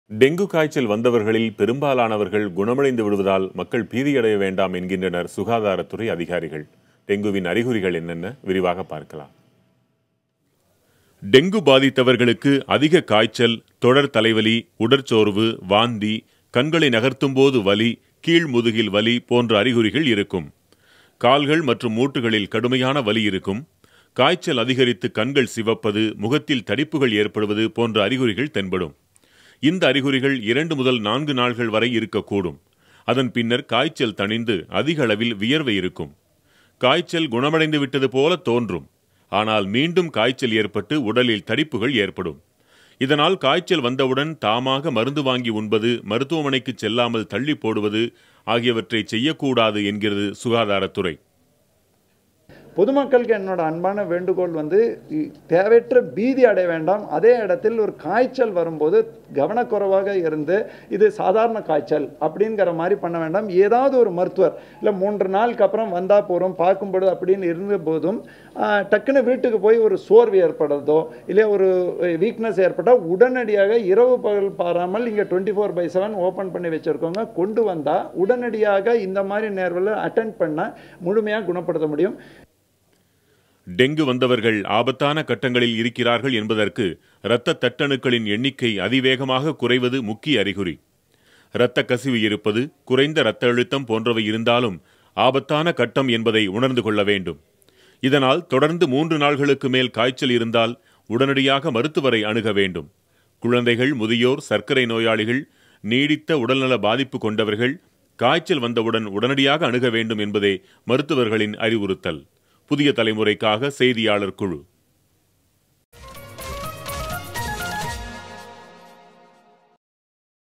dengue காய்ச்சல் வந்தவர்களில் பெரும்பாலானவர்கள் குணமடைந்து விடுவதால் மக்கள் பீதியடைய வேண்டாம் என்கின்றனர் சுகாதாரத்துறை அதிகாரிகள் டெங்குவின் அறிகுறிகள் என்னென்ன விரிவாக பார்க்கலாம் டெங்கு பாதித்தவர்களுக்கு அதிக காய்ச்சல் தொடர் தலைவலி உடற்சோர்வு வாந்தி கண்களை நகர்த்தும் போது வலி கீழ் முதுகில் வலி போன்ற அறிகுறிகள் இருக்கும் கால்கள் மற்றும் மூட்டுகளில் கடுமையான வலி இருக்கும் காய்ச்சல் அதிகரித்து கண்கள் சிவப்பது முகத்தில் தடிப்புகள் ஏற்படுவது போன்ற அறிகுறிகள் தென்படும் இந்த அறிகுறிகள் இரண்டு முதல் நான்கு நாள்கள் வரை இருக்கக்கூடும் அதன் பின்னர் காய்ச்சல் தணிந்து அதிக அளவில் வியர்வை இருக்கும் காய்ச்சல் குணமடைந்து விட்டது போல தோன்றும் ஆனால் மீண்டும் காய்ச்சல் ஏற்பட்டு உடலில் தடிப்புகள் ஏற்படும் இதனால் காய்ச்சல் வந்தவுடன் தாமாக மருந்து வாங்கி உண்பது மருத்துவமனைக்கு செல்லாமல் தள்ளி போடுவது ஆகியவற்றை செய்யக்கூடாது என்கிறது சுகாதாரத்துறை பொதுமக்களுக்கு என்னோட அன்பான வேண்டுகோள் வந்து இ- தேவையற்ற பீதி அடைய வேண்டாம் அதே இடத்தில் ஒரு காய்ச்சல் வரும்போது கவனக்குறைவாக இருந்து இது சாதாரண காய்ச்சல் அப்படிங்கிற மாதிரி பண்ண வேண்டாம் ஏதாவது ஒரு மருத்துவர் இல்லை மூன்று நாளுக்கு அப்புறம் வந்தால் போகிறோம் பார்க்கும்பொழுது அப்படின்னு இருந்த போதும் ஆஹ், டக்குன்னு வீட்டுக்கு போய் ஒரு சோர்வு ஏற்படுறதோ இல்லை ஒரு வீக்னஸ் ஏற்பட்டால் உடனடியாக இரவு பகல் பாராமல் இங்கே twenty four by seven open பண்ணி வச்சுருக்கோங்க கொண்டு வந்தால் உடனடியாக இந்த மாதிரி நேர்வில் அட்டென்ட் பண்ணால் முழுமையாக குணப்படுத்த முடியும் டெங்கு வந்தவர்கள் ஆபத்தான கட்டங்களில் இருக்கிறார்கள் என்பதற்கு இரத்த தட்டணுக்களின் எண்ணிக்கை அதிவேகமாக குறைவது முக்கிய அறிகுறி இரத்த கசிவு இருப்பது குறைந்த இரத்த அழுத்தம் போன்றவை இருந்தாலும் ஆபத்தான கட்டம் என்பதை உணர்ந்து கொள்ள வேண்டும் இதனால் தொடர்ந்து மூன்று நாள்களுக்கு மேல் காய்ச்சல் இருந்தால் உடனடியாக மருத்துவரை அணுக வேண்டும் குழந்தைகள் முதியோர் சர்க்கரை நோயாளிகள் நீடித்த உடல்நல பாதிப்பு கொண்டவர்கள் காய்ச்சல் வந்தவுடன் உடனடியாக அணுக வேண்டும் என்பதே மருத்துவர்களின் அறிவுறுத்தல் புதிய தலைமுறைக்காக செய்தியாளர் குழு